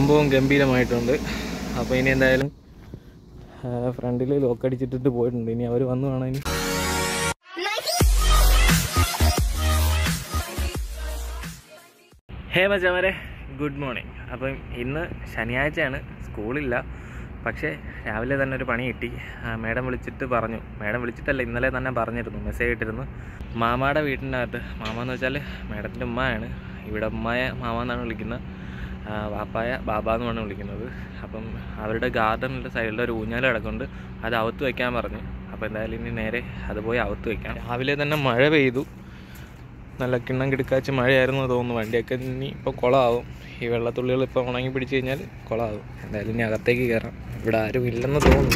സംഭവം ഗംഭീരമായിട്ടുണ്ട് അപ്പോൾ ഇനി എന്തായാലും ഫ്രണ്ടിൽ ലോക്ക് അടിച്ചിട്ടിട്ട് പോയിട്ടുണ്ട് ഇനി അവർ വന്നു വേണം ഇനി ഹേ മച്ചാമരെ ഗുഡ് മോർണിംഗ് അപ്പം ഇന്ന് ശനിയാഴ്ചയാണ് സ്കൂളില്ല പക്ഷേ രാവിലെ തന്നെ ഒരു പണി കിട്ടി ആ, മേഡം വിളിച്ചിട്ട് പറഞ്ഞു മേഡം വിളിച്ചിട്ടല്ല ഇന്നലെ തന്നെ പറഞ്ഞിരുന്നു മെസ്സേജ് ഇട്ടിരുന്നു മാമാടെ വീട്ടിനകത്ത് മാമ എന്ന് വെച്ചാൽ മേഡത്തിൻ്റെ ഉമ്മയാണ് ഇവിടെ ഉമ്മയെ മാമ എന്നാണ് വിളിക്കുന്നത് ആ, വാപ്പായ ബാബ എന്നുമാണ് വിളിക്കുന്നത് അപ്പം അവരുടെ ഗാർഡനിൻ്റെ സൈഡിൽ ഒരു ഊഞ്ഞാൽ കിടക്കുന്നുണ്ട് അത് അവത്ത് വയ്ക്കാൻ പറഞ്ഞു അപ്പോൾ എന്തായാലും ഇനി നേരെ അത് പോയി അവത്ത് വയ്ക്കാം രാവിലെ തന്നെ മഴ പെയ്തു നല്ല കിണ്ണം കിടക്കാച്ച് മഴയായിരുന്നു തോന്നുന്നു വണ്ടിയൊക്കെ ഇനി ഇപ്പോൾ കുളമാവും ഈ വെള്ളത്തുള്ളികൾ ഇപ്പോൾ ഉണങ്ങി പിടിച്ച് കഴിഞ്ഞാൽ കുളമാവും എന്തായാലും ഇനി അകത്തേക്ക് കയറാം ഇവിടെ ആരും ഇല്ലെന്ന് തോന്നുന്നു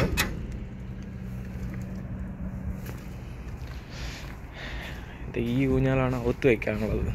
ഇത് ഈ ഊഞ്ഞാലാണ് ഒത്തു വയ്ക്കാനുള്ളത്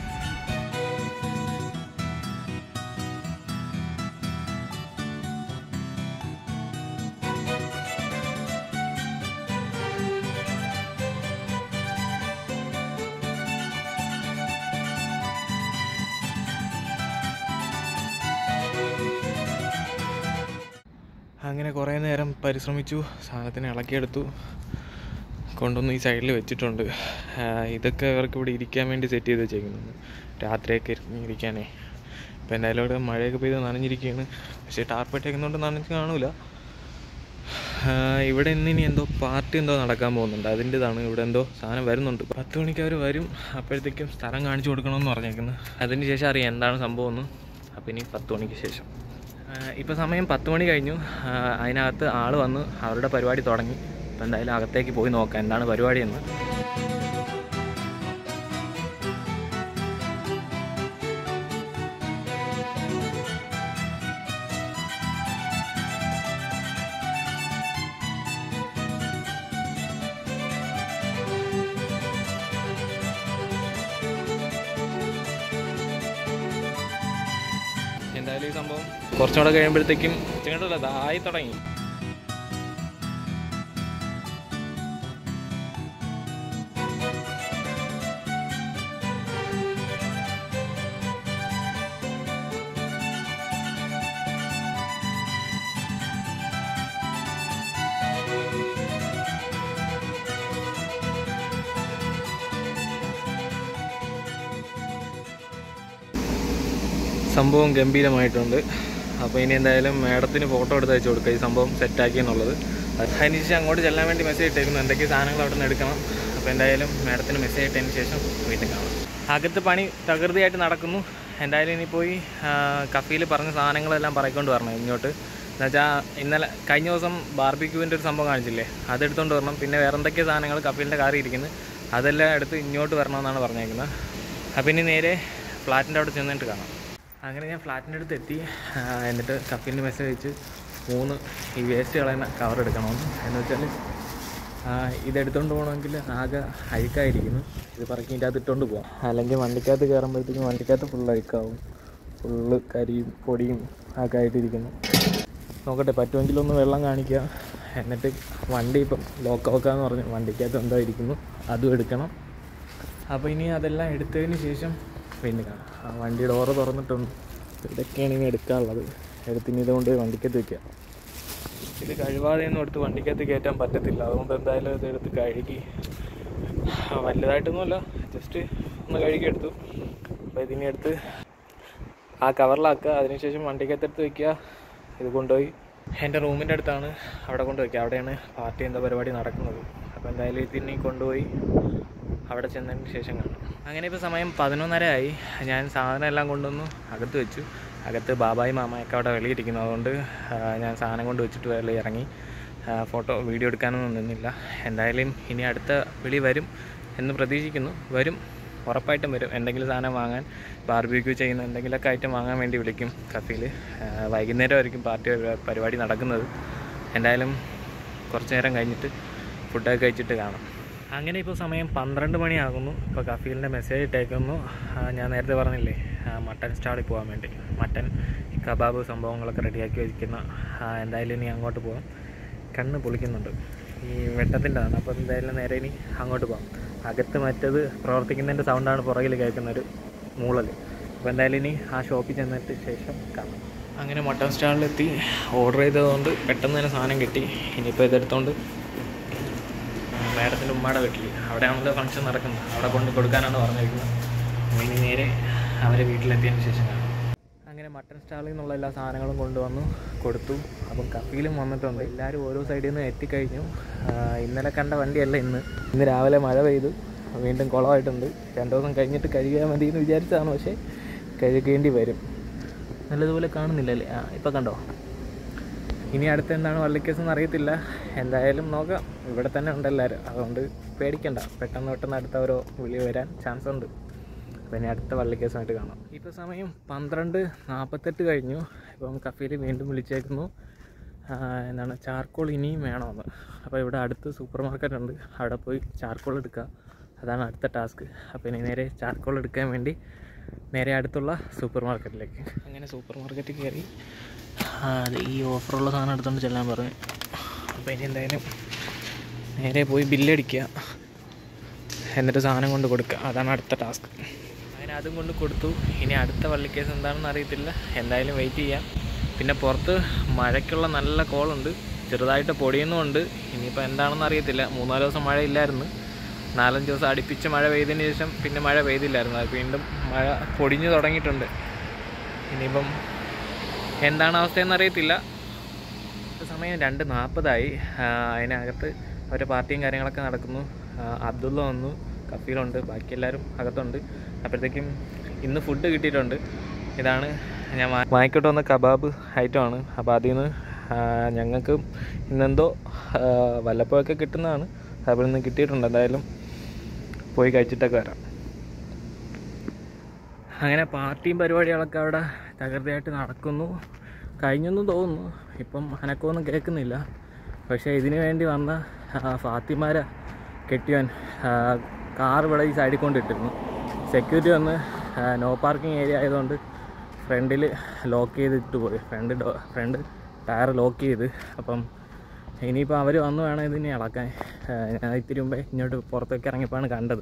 അങ്ങനെ കുറേ നേരം പരിശ്രമിച്ചു സാധനത്തിന് ഇളക്കിയെടുത്തു കൊണ്ടുവന്ന് ഈ സൈഡിൽ വെച്ചിട്ടുണ്ട് ആ, ഇതൊക്കെ ഇവർക്ക് ഇവിടെ ഇരിക്കാൻ വേണ്ടി സെറ്റ് ചെയ്ത് വെച്ചേക്കുന്നത് രാത്രിയൊക്കെ ഇരിക്ക- ഇരിക്കാനേ ഇപ്പം എന്തായാലും ഇവിടെ മഴയൊക്കെ പെയ്ത് നനഞ്ഞിരിക്കുകയാണ് പക്ഷേ ടാർപ്പറ്റേക്കുന്നതുകൊണ്ട് നനഞ്ഞ് കാണൂല ആ, ഇവിടെ ഇന്ന് ഇനി എന്തോ പാർട്ടി എന്തോ നടക്കാൻ പോകുന്നുണ്ട് അതിൻ്റെതാണ് ഇവിടെ എന്തോ സാധനം വരുന്നുണ്ട് പത്ത് മണിക്ക് അവർ വരും അപ്പോഴത്തേക്കും സ്ഥലം കാണിച്ചു കൊടുക്കണമെന്ന് പറഞ്ഞേക്കുന്നത് അതിന് ശേഷം അറിയാം എന്താണ് സംഭവം എന്ന് അപ്പോൾ ഇനി പത്ത് മണിക്ക് ശേഷം ഇപ്പോൾ സമയം പത്ത് മണി കഴിഞ്ഞു ആ, അതിനകത്ത് ആൾ വന്ന് അവരുടെ പരിപാടി തുടങ്ങി അപ്പോൾ എന്തായാലും അകത്തേക്ക് പോയി നോക്കാം എന്താണ് പരിപാടി എന്ന് എന്തായാലും ഈ സംഭവം കുറച്ചും കൂടെ കഴിയുമ്പോഴത്തേക്കും ചിങ്ങട്ടല്ല ഇതായി തുടങ്ങി സംഭവം ഗംഭീരമായിട്ടുണ്ട് അപ്പോൾ ഇനി എന്തായാലും മാഡത്തിന് ഫോട്ടോ എടുത്ത് അയച്ചു കൊടുക്കുക ഈ സംഭവം സെറ്റാക്കി എന്നുള്ളത് അതിനുശേഷം അങ്ങോട്ട് ചെല്ലാൻ വേണ്ടി മെസ്സേജ് ഇട്ടേക്കുന്നു എന്തൊക്കെ സാധനങ്ങൾ അവിടെ നിന്ന് എടുക്കണം അപ്പോൾ എന്തായാലും മാഡത്തിന് മെസ്സേജ് ഇട്ടതിന് ശേഷം വീട്ടിൽ കാണാം അകത്ത് പണി തകൃതിയായിട്ട് നടക്കുന്നു എന്തായാലും ഇനി പോയി കഫയിൽ പറഞ്ഞ സാധനങ്ങളെല്ലാം പറയിക്കൊണ്ട് വരണം ഇങ്ങോട്ട് എന്നുവെച്ചാൽ ഇന്നലെ കഴിഞ്ഞ ദിവസം ബാർബിക്യൂവിൻ്റെ ഒരു സംഭവം കാണിച്ചില്ലേ അതെടുത്തുകൊണ്ട് വരണം പിന്നെ വേറെ എന്തൊക്കെ സാധനങ്ങൾ കഫീലിൻ്റെ കാറി ഇരിക്കുന്നു അതെല്ലാം എടുത്ത് ഇങ്ങോട്ട് വരണമെന്നാണ് പറഞ്ഞേക്കുന്നത് അപ്പോൾ ഇനി നേരെ ഫ്ലാറ്റിൻ്റെ അവിടെ ചെന്നിട്ട് കാണാം അങ്ങനെ ഞാൻ ഫ്ലാറ്റിൻ്റെ അടുത്ത് എത്തി ആ, എന്നിട്ട് കഫീലിന് മെസ്സേജ് അയച്ച് മൂന്ന് ഈ വേസ്റ്റ് കളയുന്ന കവർ എടുക്കണമെന്ന് എന്ന് വെച്ചാൽ ആ, ഇതെടുത്തോണ്ട് പോകണമെങ്കിൽ ആകെ അഴുക്കായിരിക്കുന്നു ഇത് പറക്കി ഇതിൻ്റെ അകത്ത് ഇട്ടുകൊണ്ട് പോകാം അല്ലെങ്കിൽ വണ്ടിക്കകത്ത് കയറുമ്പോഴത്തേക്കും വണ്ടിക്കകത്ത് ഫുൾ അഴുക്കാവും ഫുള്ള് കരിയും പൊടിയും ഒക്കെ ആയിട്ടിരിക്കുന്നു നോക്കട്ടെ പറ്റുമെങ്കിലൊന്ന് വെള്ളം കാണിക്കുക എന്നിട്ട് വണ്ടി ഇപ്പം ലോക്ക് വെക്കാന്ന് പറഞ്ഞു വണ്ടിക്കകത്ത് എന്തോ ഇരിക്കുന്നു അതും എടുക്കണം അപ്പോൾ ഇനി അതെല്ലാം എടുത്തതിന് ശേഷം പിന്നെ കാണാം ആ വണ്ടി ഡോറ് തുറന്നിട്ടുണ്ട് ഇതൊക്കെയാണ് ഇനി എടുക്കാനുള്ളത് എടുത്തിനി ഇതുകൊണ്ട് വണ്ടിക്കകത്ത് വെക്കുക ഇത് കഴിവാതെ ഒന്നും എടുത്ത് വണ്ടിക്കകത്ത് കയറ്റാൻ പറ്റത്തില്ല അതുകൊണ്ട് എന്തായാലും ഇത് എടുത്ത് കഴുകി ആ, വലുതായിട്ടൊന്നുമല്ല ജസ്റ്റ് ഒന്ന് കഴുകി എടുത്തു അപ്പോൾ ഇതിനി എടുത്ത് ആ കവറിലാക്കുക അതിനുശേഷം വണ്ടിക്കകത്ത് എടുത്ത് വെക്കുക ഇത് കൊണ്ടുപോയി എൻ്റെ റൂമിൻ്റെ അടുത്താണ് അവിടെ കൊണ്ട് വയ്ക്കുക അവിടെയാണ് പാർട്ടി എന്താ പരിപാടി നടക്കുന്നത് അപ്പോൾ എന്തായാലും ഇതിനി കൊണ്ടുപോയി അവിടെ ചെന്നതിന് ശേഷം കാണാം അങ്ങനെ ഇപ്പോൾ സമയം പതിനൊന്നര ആയി ഞാൻ സാധനം എല്ലാം കൊണ്ടുവന്നു അകത്ത് വെച്ചു അകത്ത് ബാബായി മാമയൊക്കെ അവിടെ വെളിയിരിക്കുന്നു അതുകൊണ്ട് ആ, ഞാൻ സാധനം കൊണ്ട് വെച്ചിട്ട് വെളി ഇറങ്ങി ആ, ഫോട്ടോ വീഡിയോ എടുക്കാനൊന്നും നിന്നില്ല എന്തായാലും ഇനി അടുത്ത വിളി വരും എന്ന് പ്രതീക്ഷിക്കുന്നു വരും ഉറപ്പായിട്ടും വരും എന്തെങ്കിലും സാധനം വാങ്ങാൻ ബാർബിക്യൂ ചെയ്യുന്ന എന്തെങ്കിലുമൊക്കെ ഐറ്റം വാങ്ങാൻ വേണ്ടി വിളിക്കും കഫയിൽ വൈകുന്നേരമായിരിക്കും പാർട്ടി പരിപാടി നടക്കുന്നത് എന്തായാലും കുറച്ച് നേരം കഴിഞ്ഞിട്ട് ഫുഡൊക്കെ കഴിച്ചിട്ട് കാണാം അങ്ങനെ ഇപ്പോൾ സമയം പന്ത്രണ്ട് മണിയാകുന്നു ഇപ്പോൾ കഫീലിൻ്റെ മെസ്സേജ് ഇട്ടേക്കുന്നു ആ, ഞാൻ നേരത്തെ പറഞ്ഞില്ലേ ആ, മട്ടൻ സ്റ്റാളിൽ പോകാൻ വേണ്ടി മട്ടൻ കബാബ് സംഭവങ്ങളൊക്കെ റെഡിയാക്കി വയ്ക്കുന്ന ആ, എന്തായാലും ഇനി അങ്ങോട്ട് പോകാം കണ്ണ് പൊളിക്കുന്നുണ്ട് ഈ വെട്ടത്തിൻ്റെതാണ് അപ്പോൾ എന്തായാലും നേരെ ഇനി അങ്ങോട്ട് പോകാം അകത്ത് മറ്റത് പ്രവർത്തിക്കുന്നതിൻ്റെ സൗണ്ടാണ് പുറകിൽ കേൾക്കുന്നൊരു മൂളൽ അപ്പോൾ എന്തായാലും ഇനി ആ ഷോപ്പിൽ ചെന്നിട്ട് ശേഷം കാണാം അങ്ങനെ മട്ടൺ സ്റ്റാളിലെത്തി ഓർഡർ ചെയ്തതുകൊണ്ട് പെട്ടെന്ന് തന്നെ സാധനം കിട്ടി ഇനിയിപ്പോൾ ഇതെടുത്തോണ്ട് മാഡത്തിൻ്റെ ഉമ്മയുടെ വീട്ടിൽ അവിടെയാണല്ലോ ഫംഗ്ഷൻ നടക്കുന്നത് അവിടെ കൊണ്ട് കൊടുക്കാനാണ് പറഞ്ഞിരിക്കുന്നത് അപ്പോൾ ഇനി നേരെ അവരെ വീട്ടിലെത്തിയതിന് ശേഷം കാണാം അങ്ങനെ മട്ടൺ സ്റ്റാളിൽ നിന്നുള്ള എല്ലാ സാധനങ്ങളും കൊണ്ടുവന്നു കൊടുത്തു അപ്പം കഫീലും വന്നിട്ടുണ്ട് എല്ലാവരും ഓരോ സൈഡിൽ നിന്ന് എത്തിക്കഴിഞ്ഞു ആ, ഇന്നലെ കണ്ട വണ്ടിയല്ല ഇന്ന് ഇന്ന് രാവിലെ മഴ പെയ്തു വീണ്ടും കുളമായിട്ടുണ്ട് രണ്ട് ദിവസം കഴിഞ്ഞിട്ട് കഴുകിയാൽ മതി എന്ന് വിചാരിച്ചതാണ് പക്ഷേ കഴുകേണ്ടി വരും നല്ലതുപോലെ കാണുന്നില്ലല്ലേ ആ ഇപ്പം കണ്ടോ ഇനി അടുത്ത എന്താണ് വള്ളിക്കേസ് എന്ന് അറിയത്തില്ല എന്തായാലും നോക്കാം ഇവിടെ തന്നെ ഉണ്ട് എല്ലാവരും അതുകൊണ്ട് പേടിക്കണ്ട പെട്ടെന്ന് പെട്ടെന്ന് അടുത്ത ഓരോ വിളി വരാൻ ചാൻസ് ഉണ്ട് അപ്പോൾ ഇനി അടുത്ത വള്ളിക്കേസുമായിട്ട് കാണാം ഇപ്പോൾ സമയം പന്ത്രണ്ട് നാൽപ്പത്തെട്ട് കഴിഞ്ഞു ഇപ്പം കഫീൽ വീണ്ടും വിളിച്ചേക്കുന്നു ആ, എന്താണ് ചാർക്കോൾ ഇനിയും വേണമെന്ന് അപ്പോൾ ഇവിടെ അടുത്ത് സൂപ്പർ മാർക്കറ്റ് ഉണ്ട് അവിടെ പോയി ചാർക്കോൾ എടുക്കുക അതാണ് അടുത്ത ടാസ്ക് അപ്പോൾ ഇനി നേരെ ചാർക്കോൾ എടുക്കാൻ വേണ്ടി നേരെ അടുത്തുള്ള സൂപ്പർ മാർക്കറ്റിലേക്ക് അങ്ങനെ സൂപ്പർ മാർക്കറ്റിൽ കയറി ആ, അത് ഈ ഓഫറുള്ള സാധനം എടുത്തുകൊണ്ട് ചെല്ലാൻ പറഞ്ഞു അപ്പോൾ ഇനി എന്തായാലും നേരെ പോയി ബില്ലടിക്കുക എന്നിട്ട് സാധനം കൊണ്ട് കൊടുക്കുക അതാണ് അടുത്ത ടാസ്ക് അങ്ങനെ അതും കൊണ്ട് കൊടുത്തു ഇനി അടുത്ത വള്ളിക്കേസ് എന്താണെന്ന് അറിയത്തില്ല എന്തായാലും വെയിറ്റ് ചെയ്യാം പിന്നെ പുറത്ത് മഴയ്ക്കുള്ള നല്ല കോളുണ്ട് ചെറുതായിട്ട് പൊടിയുന്നുമുണ്ട് ഇനിയിപ്പോൾ എന്താണെന്ന് അറിയത്തില്ല മൂന്നാല് ദിവസം മഴയില്ലായിരുന്നു നാലഞ്ച് ദിവസം അടുപ്പിച്ച് മഴ പെയ്തതിന് ശേഷം പിന്നെ മഴ പെയ്തില്ലായിരുന്നു അത് വീണ്ടും മഴ പൊടിഞ്ഞു തുടങ്ങിയിട്ടുണ്ട് ഇനിയിപ്പം എന്താണ് അവസ്ഥയെന്ന് അറിയത്തില്ല ഇപ്പോൾ സമയം രണ്ട് നാൽപ്പതായി അതിനകത്ത് അവരുടെ പാർട്ടിയും കാര്യങ്ങളൊക്കെ നടക്കുന്നു ആ, അബ്ദുള്ള വന്നു കഫീലുണ്ട് ബാക്കി എല്ലാവരും അകത്തുണ്ട് അപ്പോഴത്തേക്കും ഇന്ന് ഫുഡ് കിട്ടിയിട്ടുണ്ട് ഇതാണ് ഞാൻ വാ- വാങ്ങിക്കോട്ട് വന്ന കബാബ് ഐറ്റമാണ് അപ്പോൾ അതിൽ നിന്ന് ഞങ്ങൾക്ക് ഇന്നെന്തോ ആ, വല്ലപ്പോഴൊക്കെ കിട്ടുന്നതാണ് അതിൽ നിന്ന് കിട്ടിയിട്ടുണ്ട് എന്തായാലും പോയി കഴിച്ചിട്ടൊക്കെ വരാം അങ്ങനെ പാർട്ടിയും പരിപാടികളൊക്കെ അവിടെ തകൃതിയായിട്ട് നടക്കുന്നു കഴിഞ്ഞെന്ന് തോന്നുന്നു ഇപ്പം അനക്കമൊന്നും കേൾക്കുന്നില്ല പക്ഷേ ഇതിനു വേണ്ടി വന്ന ആ, ഫാത്തിമാരെ കെട്ടിയവൻ ആ, കാർ ഇവിടെ ഈ സൈഡിൽ കൊണ്ടിട്ടിരുന്നു സെക്യൂരിറ്റി വന്ന് ആ, നോ പാർക്കിംഗ് ഏരിയ ആയതുകൊണ്ട് ഫ്രണ്ടിൽ ലോക്ക് ചെയ്തിട്ട് പോയി ഫ്രണ്ട് ഡോ ഫ്രണ്ട് ടയർ ലോക്ക് ചെയ്ത് അപ്പം ഇനിയിപ്പോൾ അവർ വന്ന് വേണം ഇതിനെ ഇളക്കാൻ ആ, ഞാൻ ഇത്തിരി മുമ്പേ ഇങ്ങോട്ട് പുറത്തേക്ക് ഇറങ്ങിയപ്പോഴാണ് കണ്ടത്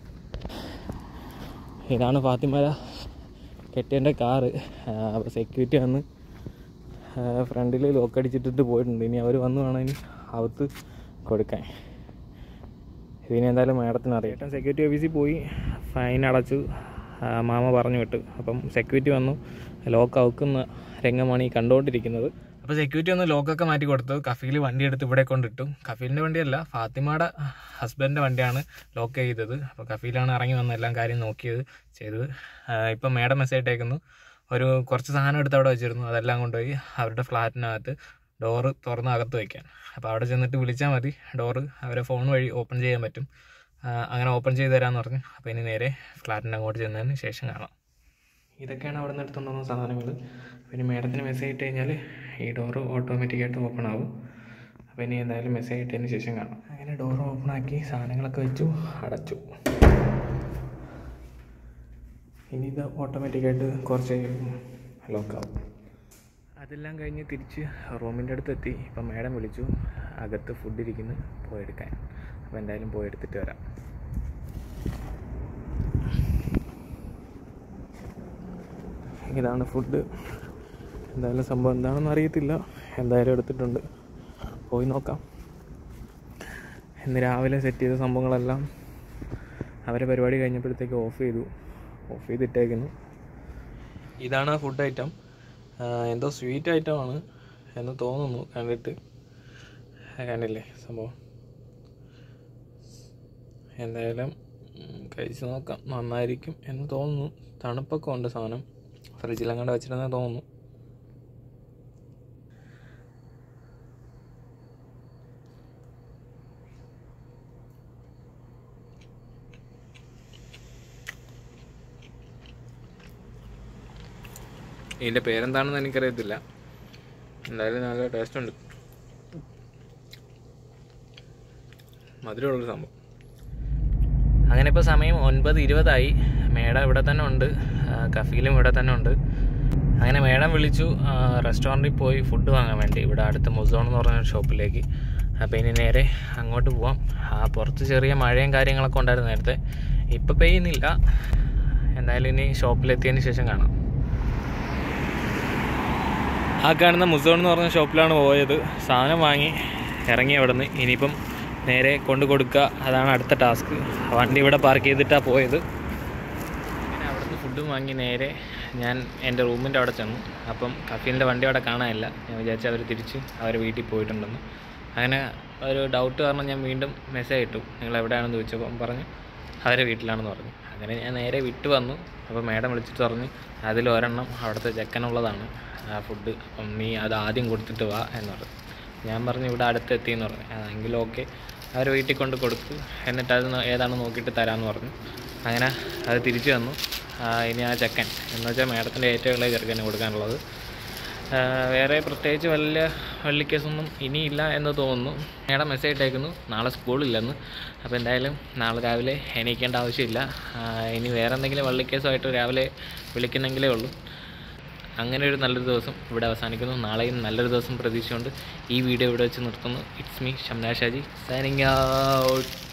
ഇതാണ് ഫാത്തിമല കെട്ടിയൻ്റെ കാറ് അപ്പോൾ സെക്യൂരിറ്റി വന്ന് ഫ്രണ്ടിൽ ലോക്ക് അടിച്ചിട്ടിട്ട് പോയിട്ടുണ്ട് ഇനി അവർ വന്ന് വേണം ഇനി അകത്ത് കൊടുക്കാൻ ഇതിന് എന്തായാലും മാഡത്തിന് അറിയാം സെക്യൂരിറ്റി ഓഫീസിൽ പോയി ഫൈൻ അടച്ചു ആ, മാമ പറഞ്ഞു വിട്ടു അപ്പം സെക്യൂരിറ്റി വന്നു ലോക്ക് ഔക്കുന്ന രംഗമാണ് ഈ കണ്ടുകൊണ്ടിരിക്കുന്നത് അപ്പോൾ സെക്യൂരിറ്റി ഒന്ന് ലോക്കൊക്കെ മാറ്റി കൊടുത്തു കഫീൽ വണ്ടി എടുത്ത് ഇവിടെ കൊണ്ടിട്ടു കഫീലിൻ്റെ വണ്ടിയല്ല ഫാത്തിമയുടെ ഹസ്ബൻഡിൻ്റെ വണ്ടിയാണ് ലോക്ക് ചെയ്തത് അപ്പോൾ കഫീലാണ് ഇറങ്ങി വന്ന് എല്ലാം കാര്യം നോക്കിയത് ചെയ്തത് ആ, ഇപ്പം മേഡം മെസ്സേജ് ഇട്ടേക്കുന്നു ഒരു കുറച്ച് സാധനം എടുത്ത് അവിടെ വെച്ചിരുന്നു അതെല്ലാം കൊണ്ടുപോയി അവരുടെ ഫ്ലാറ്റിനകത്ത് ഡോറ് തുറന്ന് അകത്ത് വയ്ക്കാൻ അപ്പോൾ അവിടെ ചെന്നിട്ട് വിളിച്ചാൽ മതി ഡോറ് അവരെ ഫോൺ വഴി ഓപ്പൺ ചെയ്യാൻ പറ്റും ആ, അങ്ങനെ ഓപ്പൺ ചെയ്ത് തരാമെന്ന് പറഞ്ഞു അപ്പോൾ ഇനി നേരെ ഫ്ലാറ്റിൻ്റെ അങ്ങോട്ട് ചെന്നതിന് ശേഷം കാണാം ഇതൊക്കെയാണ് അവിടെ നിന്ന് എടുത്തുകൊണ്ട് വന്ന സാധനങ്ങൾ പിന്നെ മേഡത്തിന് മെസ്സേജ് ഇട്ട് കഴിഞ്ഞാൽ ഈ ഡോറ് ഓട്ടോമാറ്റിക്കായിട്ട് ഓപ്പൺ ആവും അപ്പോൾ ഇനി എന്തായാലും മെസ്സേജ് ഇട്ടതിന് ശേഷം കാണാം അങ്ങനെ ഡോർ ഓപ്പൺ ആക്കി സാധനങ്ങളൊക്കെ വെച്ചു അടച്ചു ഇനി ഇത് ഓട്ടോമാറ്റിക്കായിട്ട് കുറച്ച് ലോക്കാവും അതെല്ലാം കഴിഞ്ഞ് തിരിച്ച് റൂമിൻ്റെ അടുത്ത് എത്തി ഇപ്പം മേഡം വിളിച്ചു അകത്ത് ഫുഡ് ഇരിക്കുന്നു പോയെടുക്കാൻ അപ്പോൾ എന്തായാലും പോയെടുത്തിട്ട് വരാം ഇതാണ് ഫുഡ് എന്തായാലും സംഭവം എന്താണെന്ന് അറിയത്തില്ല എന്തായാലും എടുത്തിട്ടുണ്ട് പോയി നോക്കാം ഇന്ന് രാവിലെ സെറ്റ് ചെയ്ത സംഭവങ്ങളെല്ലാം അവരെ പരിപാടി കഴിഞ്ഞപ്പോഴത്തേക്ക് ഓഫ് ചെയ്തു ഓഫ് ചെയ്തിട്ടേക്കുന്നു ഇതാണ് ആ ഫുഡ് ഐറ്റം എന്തോ സ്വീറ്റ് ഐറ്റമാണ് എന്ന് തോന്നുന്നു കണ്ടിട്ട് കണ്ടില്ലേ സംഭവം എന്തായാലും ഉം, കഴിച്ച് നോക്കാം നന്നായിരിക്കും എന്ന് തോന്നുന്നു തണുപ്പൊക്കെ ഉണ്ട് സാധനം ഫ്രിഡ്ജിലങ്ങാണ്ട് വെച്ചിരുന്നേ തോന്നുന്നു ഇതിൻ്റെ പേരെന്താണെന്ന് എനിക്കറിയത്തില്ല എന്തായാലും നല്ല ടേസ്റ്റ് ഉണ്ട് മധുരമുള്ളൊരു സംഭവം അങ്ങനെ ഇപ്പോൾ സമയം ഒൻപത് ഇരുപതായി മേഡം ഇവിടെ തന്നെ ഉണ്ട് ആ, കഫീലും ഇവിടെ തന്നെ ഉണ്ട് അങ്ങനെ മേഡം വിളിച്ചു ആ, റെസ്റ്റോറൻറ്റിൽ പോയി ഫുഡ് വാങ്ങാൻ വേണ്ടി ഇവിടെ അടുത്ത് മുസോൺ എന്ന് പറഞ്ഞ ഒരു ഷോപ്പിലേക്ക് അപ്പോൾ ഇനി നേരെ അങ്ങോട്ട് പോവാം ആ പുറത്ത് ചെറിയ മഴയും കാര്യങ്ങളൊക്കെ ഉണ്ടായിരുന്നു നേരത്തെ ഇപ്പം പെയ്യുന്നില്ല എന്തായാലും ഇനി ഷോപ്പിലെത്തിയതിന് ശേഷം കാണാം ആ കാണുന്ന മുസോൺ എന്ന് പറഞ്ഞ ഷോപ്പിലാണ് പോയത് സാധനം വാങ്ങി ഇറങ്ങി അവിടെ നിന്ന് ഇനിയിപ്പം നേരെ കൊണ്ട് കൊടുക്കുക അതാണ് അടുത്ത ടാസ്ക് വണ്ടി ഇവിടെ പാർക്ക് ചെയ്തിട്ടാണ് പോയത് അങ്ങനെ അവിടുന്ന് ഫുഡും വാങ്ങി നേരെ ഞാൻ എൻ്റെ റൂമിൻ്റെ അവിടെ ചെന്നു അപ്പം കഫീലിൻ്റെ വണ്ടി അവിടെ കാണാനില്ല ഞാൻ വിചാരിച്ചു അവർ തിരിച്ച് അവരെ വീട്ടിൽ പോയിട്ടുണ്ടെന്ന് അങ്ങനെ ഒരു ഡൗട്ട് കാരണം ഞാൻ വീണ്ടും മെസ്സേജ് ഇട്ടു നിങ്ങൾ എവിടെയാണെന്ന് ചോദിച്ചപ്പം പറഞ്ഞു അവരെ വീട്ടിലാണെന്ന് പറഞ്ഞു അങ്ങനെ ഞാൻ നേരെ വിട്ട് വന്നു അപ്പോൾ മേഡം വിളിച്ചിട്ട് പറഞ്ഞു അതിൽ ഒരെണ്ണം അവിടുത്തെ ചെക്കനുള്ളതാണ് ആ ഫുഡ് അപ്പം നീ അത് ആദ്യം കൊടുത്തിട്ട് വാ എന്ന് പറഞ്ഞു ഞാൻ പറഞ്ഞു ഇവിടെ അടുത്തെത്തി എന്ന് പറഞ്ഞു "ആ, എങ്കിൽ ഓക്കെ അവർ വീട്ടിൽ കൊണ്ട് കൊടുക്ക് എന്നിട്ട് അത് നോ- ഏതാണെന്ന് നോക്കിയിട്ട് തരാമെന്ന് പറഞ്ഞു അങ്ങനെ അത് തിരിച്ചു തന്നു ആ, ഇനി ആ ചെക്കൻ എന്ന് വെച്ചാൽ മേഡത്തിൻ്റെ ഏറ്റവും ഇളയ ചെറുക്കന് കൊടുക്കാനുള്ളത് ആ, വേറെ പ്രത്യേകിച്ച് വലിയ വള്ളിക്കേസൊന്നും ഇനിയില്ല എന്ന് തോന്നുന്നു മേഡം മെസ്സേജ് ഇട്ടേക്കുന്നു നാളെ സ്കൂളില്ലെന്ന് അപ്പോൾ എന്തായാലും നാളെ രാവിലെ എണീക്കേണ്ട ആവശ്യമില്ല ആ, ഇനി വേറെ എന്തെങ്കിലും വള്ളിക്കേസുമായിട്ട് രാവിലെ വിളിക്കുന്നെങ്കിലേ ഉള്ളൂ അങ്ങനെ ഒരു നല്ലൊരു ദിവസം ഇവിടെ അവസാനിക്കുന്നു നാളെയും നല്ലൊരു ദിവസം പ്രതീക്ഷിച്ചുകൊണ്ട് ഈ വീഡിയോ ഇവിടെ വെച്ച് നിർത്തുന്നു it's me Shamna Shaji signing out